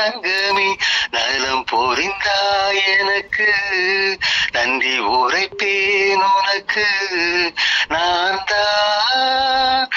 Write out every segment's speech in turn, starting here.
தங்கமே நலம் பொறிந்தாய் எனக்கு நன்றி உரைப்பேன் உனக்கு நான் தான்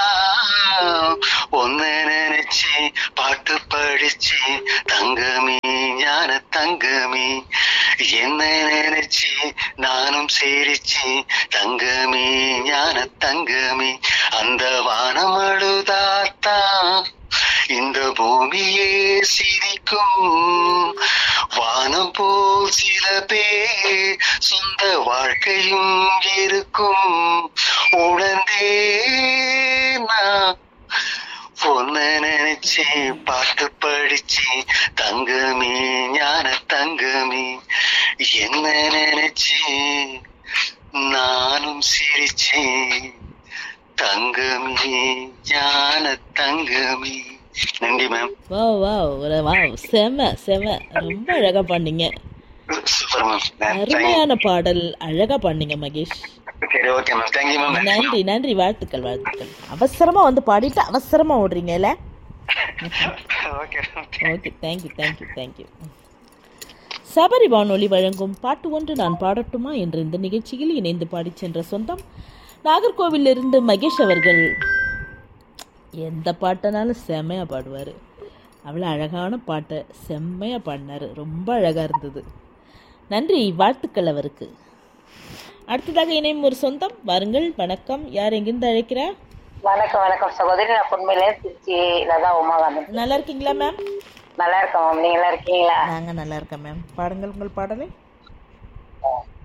ஒன்னு நினைச்சு பாட்டு படிச்சு தங்கமே ஞான தங்கமே என்ன நினைச்சு நானும் சிரிச்சு தங்கமே ஞான தங்கமே அந்த வானம் அழுதாத்தான் இந்த பூமியே சிரிக்கும் வானம் போல் சில பேர் சொந்த வாழ்க்கையும் இருக்கும் உணர்ந்தே நான் பொண்ணு நினைச்சு பாட்டு படிச்சு தங்கமே ஞான தங்கமே என்ன நினைச்சு நானும் சிரிச்சேன் தங்கமே ஞான தங்கமே நன்றி மேம் வா வா வா செம செம ரொம்ப அழகா பண்ணீங்க சூப்பர் மேம் அருமையான பாடல் அழகா பண்ணீங்க மகேஷ் சரி ஓகே மேம் தேங்க்யூ மேம் நன்றி நன்றி வாழ்த்துக்கள் வாழ்த்துக்கள் அவசரமா வந்து பாடிட்டு அவசரமா ஓடுறீங்கல்ல okay okay thank you thank you thank you Sabari வானொலி வழங்கும் பாட்டு ஒன்று நான் பாடட்டுமா என்ற இந்த நிகழ்ச்சியில் இணைந்து பாடிச் சென்ற சொந்தம் நாகர்கோவிலிருந்து மகேஷ் அவர்கள் எந்த பாட்டனாலும் செம்மையாக பாடுவார் அவ்வளோ அழகான பாட்டை செம்மையாக பாடினார் ரொம்ப அழகாக இருந்தது நன்றி வாழ்த்துக்கள் அவருக்கு அடுத்ததாக இணையும் ஒரு சொந்தம் வாருங்கள் வணக்கம் யார் எங்கிருந்து அழைக்கிறா வணக்கம் வணக்கம் சகோதரி நான் பொன்மையில திருச்சியில தான் உமாகாந்தன் நல்லா இருக்கீங்களா மேம் நல்லா இருக்கேன் மேம் நீங்க நல்லா இருக்கீங்களா நாங்கள் நல்லா இருக்கேன் மேம் பாடுங்கள் உங்கள் பாடலை